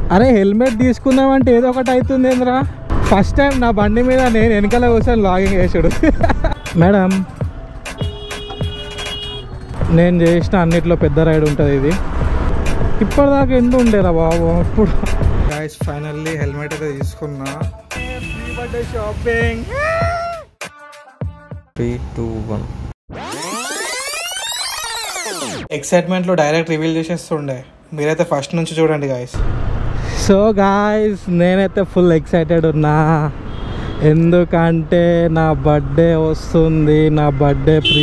అరే హెల్మెట్ తీసుకుందామంటే ఏదో ఒకటి అవుతుంది ఏంద్రా ఫస్ట్ టైం నా బండి మీద నేను వెనకాల కూర్చొని లాగింగ్ వేసాడు మేడం నేను చేసిన అన్నిట్లో పెద్ద రైడ్ ఉంటుంది ఇది ఇప్పటిదాకా ఎందు ఉండేరా బాబు ఇప్పుడు గాయస్ ఫైనల్లీ హెల్మెట్ అయితే తీసుకున్నా birthday shopping three two one ఎక్సైట్మెంట్లో డైరెక్ట్ రివీల్ చేసేస్తుండే మీరైతే ఫస్ట్ నుంచి చూడండి గాయస్ సో గాయస్ నేనైతే ఫుల్ ఎక్సైటెడ్ ఉన్నా ఎందుకంటే నా బర్త్డే వస్తుంది నా బర్త్డే ప్రీ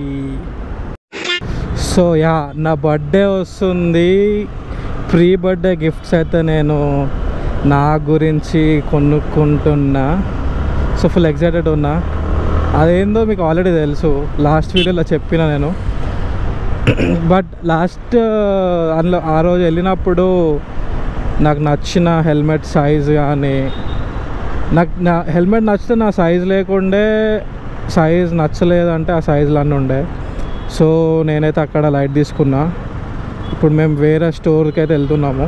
సో యా నా బర్త్డే వస్తుంది ప్రీ బర్త్డే గిఫ్ట్స్ అయితే నేను నా గురించి కొనుక్కుంటున్నా సో ఫుల్ ఎక్సైటెడ్ ఉన్నా అదేందో మీకు ఆల్రెడీ తెలుసు లాస్ట్ వీడియోలో చెప్పిన నేను బట్ లాస్ట్ అందులో ఆ రోజు వెళ్ళినప్పుడు నాకు నచ్చిన హెల్మెట్ సైజ్ కానీ నాకు నా హెల్మెట్ నచ్చితే నా సైజ్ లేకుండే సైజ్ నచ్చలేదంటే ఆ సైజులు అన్నీ ఉండే సో నేనైతే అక్కడ లైట్ తీసుకున్నా ఇప్పుడు మేము వేరే స్టోర్కి అయితే వెళ్తున్నాము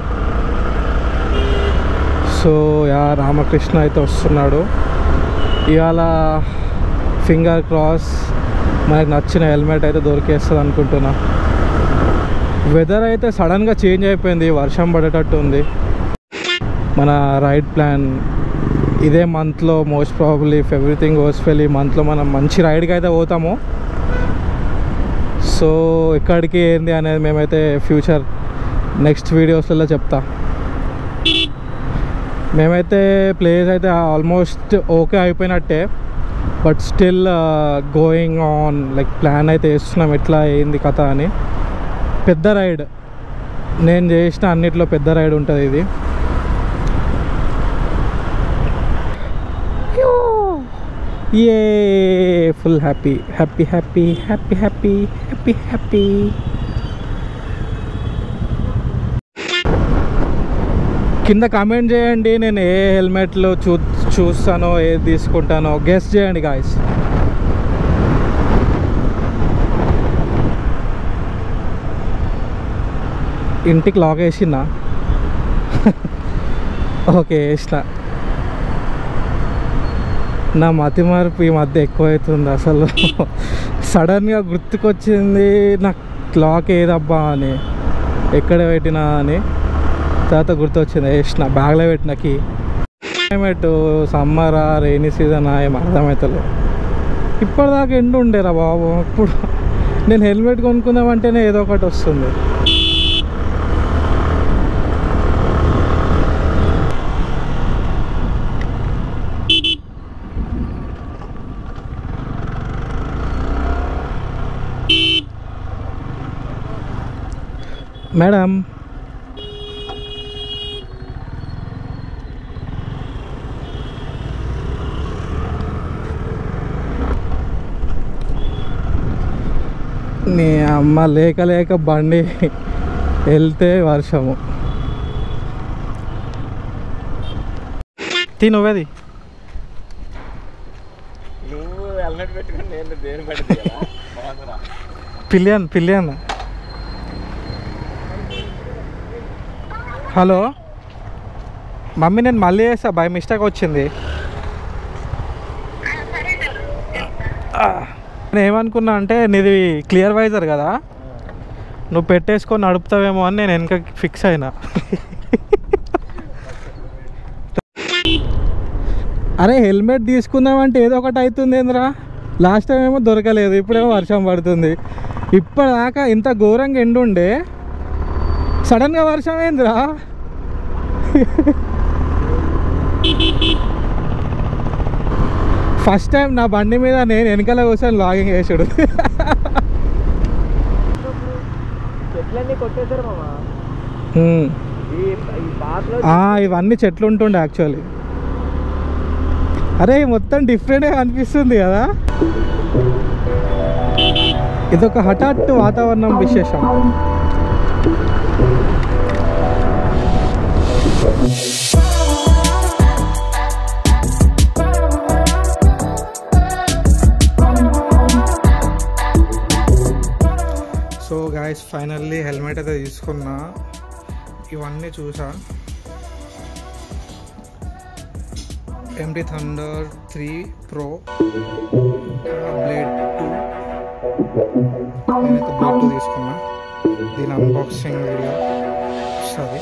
సో యా రామకృష్ణ అయితే వస్తున్నాడు ఇవాళ ఫింగర్ క్రాస్ మనకు నచ్చిన హెల్మెట్ అయితే దొరికేస్తుంది అనుకుంటున్నా వెదర్ అయితే సడన్గా చేంజ్ అయిపోయింది వర్షం పడేటట్టు ఉంది మన రైడ్ ప్లాన్ ఇదే మంత్లో most probably if everything goes well ఈ మంత్లో మనం మంచి రైడ్కి అయితే పోతాము సో ఎక్కడికి ఏంది అనేది మేమైతే ఫ్యూచర్ నెక్స్ట్ వీడియోస్లలో చెప్తా మేమైతే ప్లేస్ అయితే ఆల్మోస్ట్ ఓకే అయిపోయినట్టే but still going on like plan అయితే వేస్తున్నాం ఎట్లా ఏంది కథ అని పెద్ద రైడ్ నేను చేసిన అన్నిట్లో పెద్ద రైడ్ ఉంటుంది ఇది ఏ full happy happy happy happy happy happy happy కింద కామెంట్ చేయండి నేను ఏ హెల్మెట్లు చూ చూస్తానో ఏది తీసుకుంటానో గెస్ట్ చేయండి గాయస్ ఇంటికి లాక్ వేసినా ఓకే వేసిన నా మతి మార్పు ఈ మధ్య ఎక్కువైతుంది అసలు సడన్గా గుర్తుకొచ్చింది నాకు క్లాక్ ఏదబ్బా అని ఎక్కడ పెట్టినా అని తర్వాత గుర్తొచ్చింది వేసిన బ్యాగ్లో పెట్టినకి క్లైమేట్ సమ్మరా రైనీ సీజన్ ఏం అర్థమవుతలేదు ఇప్పటిదాకా ఎండు ఉండేరా బాబు ఇప్పుడు నేను హెల్మెట్ కొనుక్కుందామంటేనే ఏదో ఒకటి వస్తుంది మేడం నీ అమ్మ లేక లేక బండి వెళ్తే వర్షము తినువేది నువ్వు హెల్మెట్ పెట్టుకుని నేను దేని పెడితే పిలియన్ పిలియన్ హలో మమ్మీ నేను మళ్ళీ చేస్తా బై మిస్టేక్ వచ్చింది నేను ఏమనుకున్నా అంటే నీది క్లియర్ వైజర్ కదా నువ్వు పెట్టేసుకొని నడుపుతావేమో అని నేను వెనక ఫిక్స్ అయినా అరే హెల్మెట్ తీసుకుందామంటే ఏదో ఒకటి అవుతుంది ఏంద్రా లాస్ట్ టైం ఏమో దొరకలేదు ఇప్పుడేమో వర్షం పడుతుంది ఇప్పటిదాకా ఇంత ఘోరంగా ఎండుండే సడన్గా వర్షం ఏందిరా ఫస్ట్ టైం నా బండి మీద నేను వెనకాల కూర్చొని లాగింగ్ వేసాడు చెట్లన్నీ కొట్టేశారు మామ ఉమ్. ఈ ఈ పాటలో ఆ, ఇవన్నీ చెట్లు ఉంటుండే యాక్చువల్లీ అరే మొత్తం డిఫరెంట్గా అనిపిస్తుంది కదా ఇదొక హఠాత్తు వాతావరణం విశేషం సో గాయస్ ఫైనల్లీ హెల్మెట్ అయితే తీసుకున్నా ఇవన్నీ చూసా MT thunder three pro blade two నేనైతే బ్లేడ్ టూ తీసుకున్నా దీని అన్బాక్సింగ్ వీడియో వస్తుంది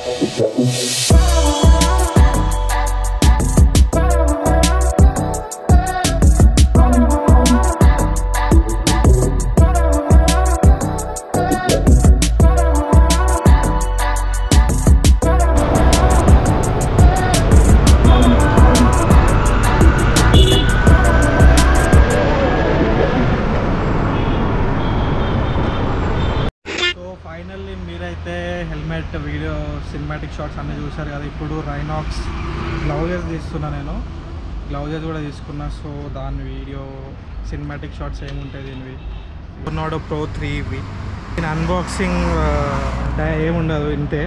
సో ఫైనల్లీ మీరైతే హెల్మెట్ వీడియో సినిమాటిక్ షాట్స్ అన్నీ చూసారు కదా ఇప్పుడు రైనాక్స్ గ్లౌజెస్ తీస్తున్నా నేను గ్లౌజెస్ కూడా తీసుకున్నా సో దాని వీడియో సినిమాటిక్ షాట్స్ ఏముంటాయి దీనివి నాడో ప్రో త్రీ ఇవి దీని అన్బాక్సింగ్ ఏముండదు ఇంతే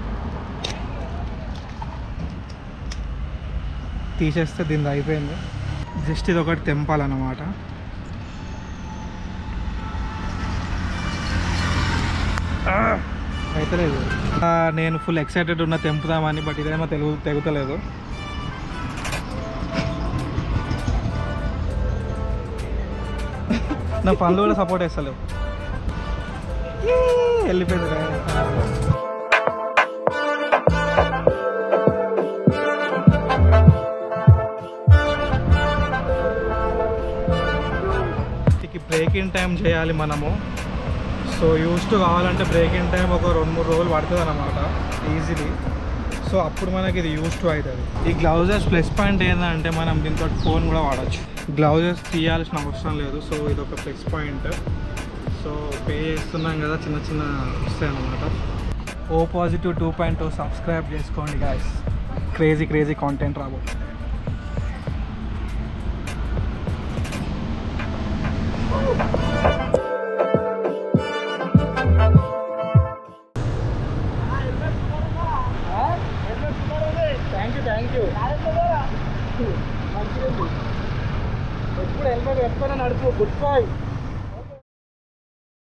తీసేస్తే దీనిది అయిపోయింది జస్ట్ ఇది ఒకటి తెంపాలన్నమాట అయితలేదు ఆ, నేను ఫుల్ ఎక్సైటెడ్ ఉన్న తెంపుదామని బట్ ఇదేమో తెలుగు తెగుతలేదు నా పనులు కూడా సపోర్ట్ చేస్తలేవు ఈ, వెళ్ళిపోయింది రా. వీటికి బ్రేకింగ్ టైం చేయాలి మనము సో యూస్ టు కావాలంటే బ్రేకింగ్ టైం ఒక రెండు మూడు రోజులు పడుతుంది అనమాట ఈజీలీ సో అప్పుడు మనకి ఇది యూస్ టు అవుతుంది ఈ గ్లౌజెస్ ప్లస్ పాయింట్ ఏంటంటే మనం దీంతో ఫోన్ కూడా వాడచ్చు గ్లౌజెస్ తీయాల్సిన అవసరం లేదు సో ఇది ఒక ప్లస్ పాయింట్ సో పే చేస్తున్నాం కదా చిన్న చిన్న వస్తాయి అనమాట O positive two point two subscribe చేసుకోండి గాయస్ క్రేజీ క్రేజీ కాంటెంట్ రాబో థ్యాంక్ యూ థ్యాంక్ యూ మంచిది ఎప్పుడు హెల్మెట్ పెట్టుకొని నడుపు గుడ్ బాయ్